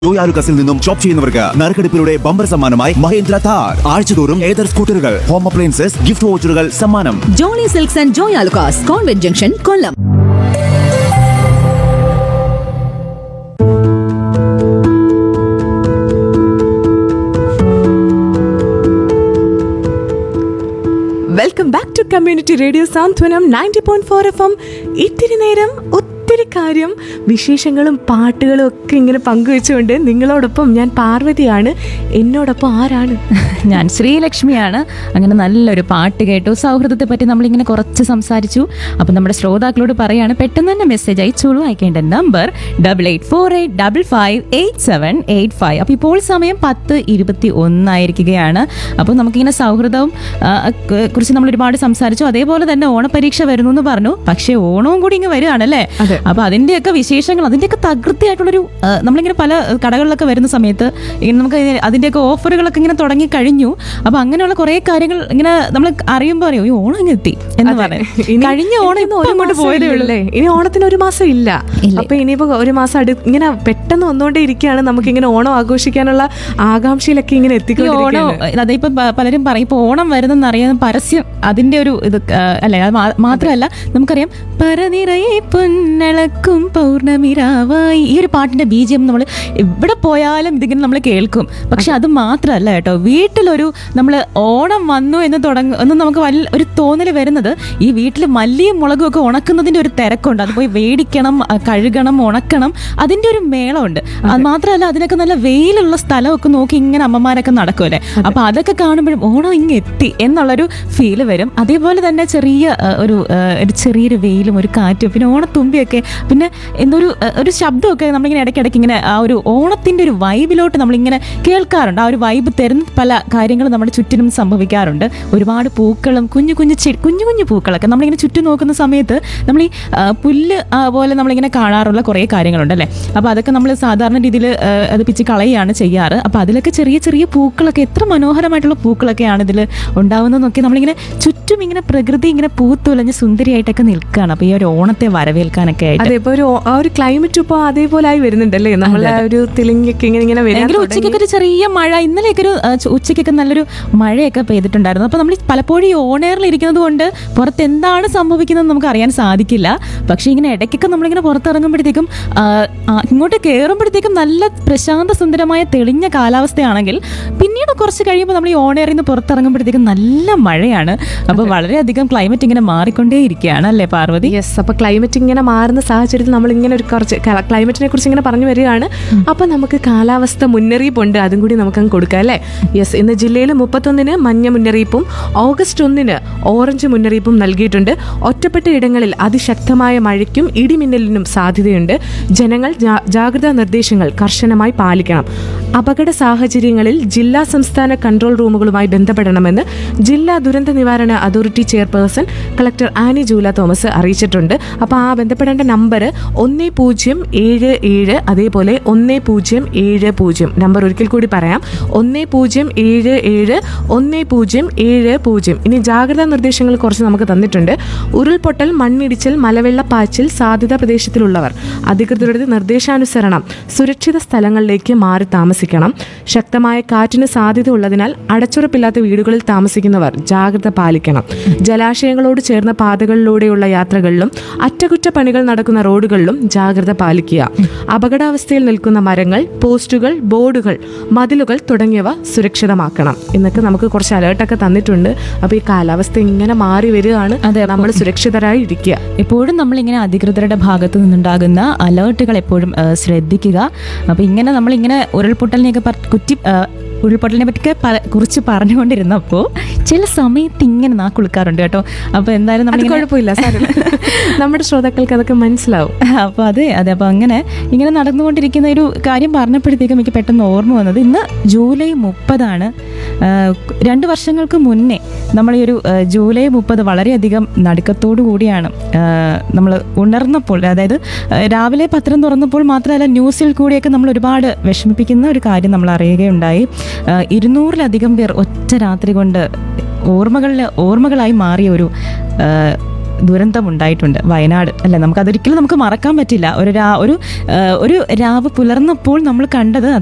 ജോയാലുക്കസിൽ നിന്നും ഷോപ്പ് ചെയ്യുന്നവർക്ക് നറുക്കെടുപ്പിലൂടെ ബമ്പർ സമ്മാനമായി മഹേന്ദ്ര താർ ആഴ്ചതോറും ഏതർ സ്കൂട്ടറുകൾ ഹോം അപ്ലയൻസസ് ഗിഫ്റ്റ് വോച്ചറുകൾ സമ്മാനം Jolly Silks and Joy Alukkas convent junction Kollam welcome back to community radio Santhwanam ninety point four F M ഇത്തിരി നേരം ഒത്തിരി കാര്യം വിശേഷങ്ങളും പാട്ടുകളും ഒക്കെ ഇങ്ങനെ പങ്കുവെച്ചുകൊണ്ട് നിങ്ങളോടൊപ്പം ഞാൻ പാർവതിയാണ് എന്നോടൊപ്പം ആരാണ് ഞാൻ ശ്രീലക്ഷ്മിയാണ് അങ്ങനെ നല്ലൊരു പാട്ട് കേട്ടു സൗഹൃദത്തെ പറ്റി നമ്മളിങ്ങനെ കുറച്ച് സംസാരിച്ചു അപ്പം നമ്മുടെ ശ്രോതാക്കളോട് പറയാണ് പെട്ടെന്ന് തന്നെ മെസ്സേജ് അയച്ചോളൂ അയക്കേണ്ട number double eight four eight double five eight seven eight five അപ്പോൾ ഇപ്പോൾ സമയം പത്ത് ഇരുപത്തി ഒന്നായിരിക്കുകയാണ് അപ്പോൾ നമുക്കിങ്ങനെ സൗഹൃദവും ആ, ക- കുറിച്ച് നമ്മൾ ഒരുപാട് സംസാരിച്ചു അതേപോലെ തന്നെ ഓണപരീക്ഷ വരുന്നു എന്ന് പറഞ്ഞു പക്ഷേ ഓണവും കൂടി ഇങ്ങ് വരികയാണല്ലേ അതെ. അപ്പോൾ അതിൻ്റെയൊക്കെ വിശേഷങ്ങൾ അതിൻ്റെയൊക്കെ തകൃതിയായിട്ടുള്ളൊരു ആ, നമ്മളിങ്ങനെ പല കടകളിലൊക്കെ വരുന്ന സമയത്ത് ഇങ്ങനെ നമുക്ക് അതിൻ്റെയൊക്കെ ഓഫറുകളൊക്കെ ഇങ്ങനെ തുടങ്ങി കഴിഞ്ഞു അപ്പോൾ അങ്ങനെയുള്ള കുറേ കാര്യങ്ങൾ ഇങ്ങനെ നമ്മൾ അറിയുമ്പോൾ അറിയും "ഈ ഓണം ഇങ്ങ് എത്തി എന്ന് പറയും ഇനി- കഴിഞ്ഞ ഓണം ഇനി ഇപ്പോൾ ഒരു അങ്ങോട്ട് മാസം പോയതേ ഉള്ളൂ ഇല്ലല്ലേ? ഇനി ഓണത്തിന് ഒരു മാസം ഇല്ല ഇല്ല. അപ്പൊ ഇനിയിപ്പോ ഒരു മാസം അടു ഇങ്ങനെ പെട്ടെന്ന് വന്നുകൊണ്ടേ ഇരിക്കുകയാണ് നമുക്ക് ഇങ്ങനെ ഓണം ആഘോഷിക്കാനുള്ള ആകാംക്ഷയിലൊക്കെ ഇങ്ങനെ ഈ ഓണം എത്തിക്കൊണ്ടിരിക്കുകയാണ് അതെ ഇപ്പൊ പ- പലരും പറയും ഇപ്പൊ ഓണം വരുന്നെന്ന് അറിയാൻ പരസ്യം അതിന്റെ ഒരു ഇത് ആ, അല്ലെ അത് മാ- മാത്രമല്ല നമുക്കറിയാം പരനിറയെ പൊന്നളക്കും പൗർണമിരാവായി ഈ ഒരു പാട്ടിന്റെ ബീജിയം നമ്മൾ എവിടെ പോയാലും ഇതിങ്ങനെ നമ്മൾ കേൾക്കും പക്ഷെ അത് മാത്രമല്ല കേട്ടോ വീട്ടിലൊരു നമ്മൾ ഓണം വന്നു എന്ന് തുടങ്ങ എന്ന് നമുക്ക് വല്ല ഒരു തോന്നൽ വരുന്നത് ഈ വീട്ടിൽ മല്ലിയും മുളകും ഒക്കെ ഉണക്കുന്നതിന്റെ ഒരു തിരക്കുണ്ട് അത് പോയി വേടിക്കണം ആ, കഴുകണം ഉണക്കണം അതിന്റെ ഒരു മേളമുണ്ട് അത് മാത്രമല്ല അതിനൊക്കെ നല്ല വെയിലുള്ള സ്ഥലമൊക്കെ നോക്കി ഇങ്ങനെ അമ്മമാരൊക്കെ നടക്കുമല്ലേ അപ്പൊ അതൊക്കെ കാണുമ്പോഴും ഓണം ഇങ്ങ് എത്തി എന്നുള്ളൊരു ഫീല് വരും അതേപോലെ തന്നെ ചെറിയ ആ, ഒരു ആ, ഒരു ചെറിയൊരു വെയിലും ഒരു കാറ്റും പിന്നെ ഓണത്തുമ്പിയൊക്കെ പിന്നെ എന്തൊരു ആ, ഒരു ശബ്ദമൊക്കെ നമ്മളിങ്ങനെ ഇടയ്ക്കിടയ്ക്ക് ഇങ്ങനെ ആ ഒരു ഓണത്തിന്റെ ഒരു വൈബിലോട്ട് നമ്മളിങ്ങനെ കേൾക്കാറുണ്ട് ആ ഒരു വൈബ് തരുന്ന പല കാര്യങ്ങളും നമ്മുടെ ചുറ്റിനും സംഭവിക്കാറുണ്ട് ഒരുപാട് പൂക്കളും കുഞ്ഞു കുഞ്ഞു ചെ കുഞ്ഞു കുഞ്ഞു പൂക്കളൊക്കെ നമ്മളിങ്ങനെ ചുറ്റും നോക്കുന്ന സമയത്ത് നമ്മൾ ഈ ആ, പുല്ല് ആ, പോലെ നമ്മളിങ്ങനെ കാണാറുള്ള കുറേ കാര്യങ്ങളുണ്ടല്ലേ അപ്പോൾ അതൊക്കെ നമ്മൾ സാധാരണ രീതിയിൽ അത് പിച്ച് കളയുകയാണ് ചെയ്യാറ് അപ്പോൾ അതിലൊക്കെ ചെറിയ ചെറിയ പൂക്കളൊക്കെ എത്ര മനോഹരമായിട്ടുള്ള പൂക്കളൊക്കെയാണ് ഇതിൽ ഉണ്ടാവുന്നതെന്നൊക്കെ നമ്മളിങ്ങനെ ചുറ്റും ഇങ്ങനെ പ്രകൃതി ഇങ്ങനെ പൂത്തുലഞ്ഞ് സുന്ദരിയായിട്ടൊക്കെ നിൽക്കുകയാണ് അപ്പോൾ ഈ ഒരു ഓണത്തെ വരവേൽക്കാനൊക്കെ ആയിട്ട് അതെ ഇപ്പൊ ഒരു ഓ- ആ ഒരു ക്ലൈമറ്റ് ഇപ്പൊ അതേപോലെ ആയി വരുന്നുണ്ടല്ലേ നമ്മളെ ആ ഒരു തെളിഞ്ഞൊക്കെ ഇങ്ങനെ ഇങ്ങനെ വരാൻ ഭയങ്കര തുടങ്ങി. ഉച്ചയ്ക്കൊക്കെ ഒരു ചെറിയ മഴ ഇന്നലെയൊക്കെ ഒരു ആ, ചു- ഉച്ചയ്ക്കൊക്കെ നല്ലൊരു മഴയൊക്കെ പെയ്തിട്ടുണ്ടായിരുന്നു അപ്പോൾ നമ്മൾ ഈ പലപ്പോഴും ഈ ഓണേറിൽ ഇരിക്കുന്നത് കൊണ്ട് പുറത്ത് എന്താണ് സംഭവിക്കുന്നത് നമുക്ക് അറിയാൻ സാധിക്കില്ല പക്ഷേ ഇങ്ങനെ ഇടയ്ക്കൊക്കെ നമ്മളിങ്ങനെ പുറത്തിറങ്ങുമ്പോഴത്തേക്കും ആ, ആ, ഇങ്ങോട്ട് കയറുമ്പോഴത്തേക്കും നല്ല പ്രശാന്ത സുന്ദരമായ തെളിഞ്ഞ കാലാവസ്ഥയാണെങ്കിൽ പിന്നീട് കുറച്ച് കഴിയുമ്പോൾ നമ്മൾ ഈ ഓണേറിൽ നിന്ന് പുറത്തിറങ്ങുമ്പോഴത്തേക്കും നല്ല മഴയാണ് അപ്പോൾ വളരെയധികം ക്ലൈമറ്റ് ഇങ്ങനെ മാറിക്കൊണ്ടേയിരിക്കുകയാണ് അല്ലേ പാർവതി യെസ് അപ്പൊ ക്ലൈമറ്റ് ഇങ്ങനെ മാറുന്ന സാഹചര്യത്തിൽ നമ്മൾ ഇങ്ങനെ ഒരു കുറച്ച് ക്ലൈമറ്റിനെ കുറിച്ച് ഇങ്ങനെ പറഞ്ഞു വരികയാണ് അപ്പൊ നമുക്ക് കാലാവസ്ഥ മുന്നറിയിപ്പുണ്ട് അതും കൂടി നമുക്ക് അങ്ങ് കൊടുക്കാം അല്ലേ യെസ് ഇന്ന് ജില്ലയിൽ മുപ്പത്തൊന്നിന് മഞ്ഞ മുന്നറിയിപ്പും ഓഗസ്റ്റ് ഒന്നിന് ഓറഞ്ച് മുന്നറിയിപ്പും നൽകിയിട്ടുണ്ട് ഒറ്റപ്പെട്ട ഇടങ്ങളിൽ അതിശക്തമായ മഴയ്ക്കും ഇടിമിന്നലിനും സാധ്യതയുണ്ട് ജനങ്ങൾ ജാ- ജാഗ്രതാ നിർദ്ദേശങ്ങൾ കർശനമായി പാലിക്കണം അപകട സാഹചര്യങ്ങളിൽ ജില്ലാ സംസ്ഥാന കൺട്രോൾ റൂമുകളുമായി ബന്ധപ്പെടണമെന്ന് ജില്ലാ ദുരന്ത നിവാരണ authority chairperson collector Annie Jula Thomas അറിയിച്ചിട്ടുണ്ട് അപ്പോൾ ആ ബന്ധപ്പെടേണ്ട നമ്പർ ഒന്ന് പൂജ്യം ഏഴ് ഏഴ് അതേപോലെ ഒന്ന് പൂജ്യം ഏഴ് പൂജ്യം നമ്പർ ഒരിക്കൽ കൂടി പറയാം ഒന്ന് പൂജ്യം ഏഴ് ഏഴ് ഒന്ന് പൂജ്യം ഏഴ് പൂജ്യം ഇനി ജാഗ്രതാ നിർദ്ദേശങ്ങൾ കുറച്ച് നമുക്ക് തന്നിട്ടുണ്ട് ഉരുൾപൊട്ടൽ മണ്ണിടിച്ചൽ മലവെള്ളപ്പാച്ചിൽ സാധ്യതാ പ്രദേശത്തിലുള്ളവർ അധികൃതരുടെ നിർദ്ദേശാനുസരണം സുരക്ഷിത സ്ഥലങ്ങളിലേക്ക് മാറി താമസിക്കണം ശക്തമായ കാറ്റിന് സാധ്യത ഉള്ളതിനാൽ അടച്ചുറപ്പില്ലാത്ത വീടുകളിൽ താമസിക്കുന്നവർ ജാഗ്രത പാലിക്കണം ജലാശയങ്ങളോട് ചേർന്ന പാതകളിലൂടെയുള്ള യാത്രകളിലും അറ്റകുറ്റപ്പണികൾ നടക്കുന്ന റോഡുകളിലും ജാഗ്രത പാലിക്കുക അപകടാവസ്ഥയിൽ നിൽക്കുന്ന മരങ്ങൾ പോസ്റ്റുകൾ ബോർഡുകൾ മതിലുകൾ തുടങ്ങിയവ സുരക്ഷിതമാക്കണം എന്നൊക്കെ നമുക്ക് കുറച്ച് അലേർട്ടൊക്കെ തന്നിട്ടുണ്ട് അപ്പോൾ ഈ കാലാവസ്ഥ ഇങ്ങനെ മാറി വരികയാണ് അതെ, നമ്മൾ സുരക്ഷിതരായി ഇരിക്കുക എപ്പോഴും നമ്മളിങ്ങനെ അധികൃതരുടെ ഭാഗത്തു നിന്നുണ്ടാകുന്ന അലേർട്ടുകൾ എപ്പോഴും ആ, ശ്രദ്ധിക്കുക അപ്പോൾ ഇങ്ങനെ നമ്മളിങ്ങനെ ഉരുൾപൊട്ടലിനെയൊക്കെ പർ- കുറ്റി ആ, ഉരുൾപൊട്ടലിനെ പറ്റിയൊക്കെ പല- കുറിച്ച് പറഞ്ഞുകൊണ്ടിരുന്നപ്പോൾ ചില സമയത്ത് ഇങ്ങനെ നാക്കുളുക്കാറുണ്ട് കേട്ടോ അപ്പോൾ എന്തായാലും അത് നമ്മളിങ്ങനെ കുഴപ്പമില്ല സാരമില്ല നമ്മുടെ ശ്രോതാക്കൾക്ക് അതൊക്കെ മനസ്സിലാവും അപ്പോൾ അതെ അതെ അപ്പോൾ അങ്ങനെ ഇങ്ങനെ നടന്നുകൊണ്ടിരിക്കുന്ന ഒരു കാര്യം പറഞ്ഞപ്പോഴത്തേക്കും എനിക്ക് പെട്ടെന്ന് ഓർമ്മ വന്നത് ഇന്ന് ജൂലൈ മുപ്പതാണ് രണ്ട് വർഷങ്ങൾക്ക് മുന്നേ നമ്മൾ ഈ ഒരു ആ, ജൂലൈ മുപ്പത് വളരെയധികം നടുക്കത്തോടു കൂടിയാണ് നമ്മൾ ഉണർന്നപ്പോൾ അതായത് ആ, രാവിലെ പത്രം തുറന്നപ്പോൾ മാത്രമല്ല ന്യൂസിൽ കൂടിയൊക്കെ നമ്മൾ ഒരുപാട് വിഷമിപ്പിക്കുന്ന ഒരു കാര്യം നമ്മൾ അറിയുകയുണ്ടായി ആ, ഇരുന്നൂറിലധികം പേർ ഒറ്റ രാത്രി കൊണ്ട് ഓർമ്മകളിൽ ഓർമ്മകളായി മാറിയ ഒരു ആ, ദുരന്തം ഉണ്ടായിട്ടുണ്ട് വയനാട് അല്ലെ നമുക്ക് അതൊരിക്കലും നമുക്ക് മറക്കാൻ പറ്റില്ല ഒരു രാ ഒരു ആ, ഒരു രാവ് പുലർന്നപ്പോൾ നമ്മൾ കണ്ടത്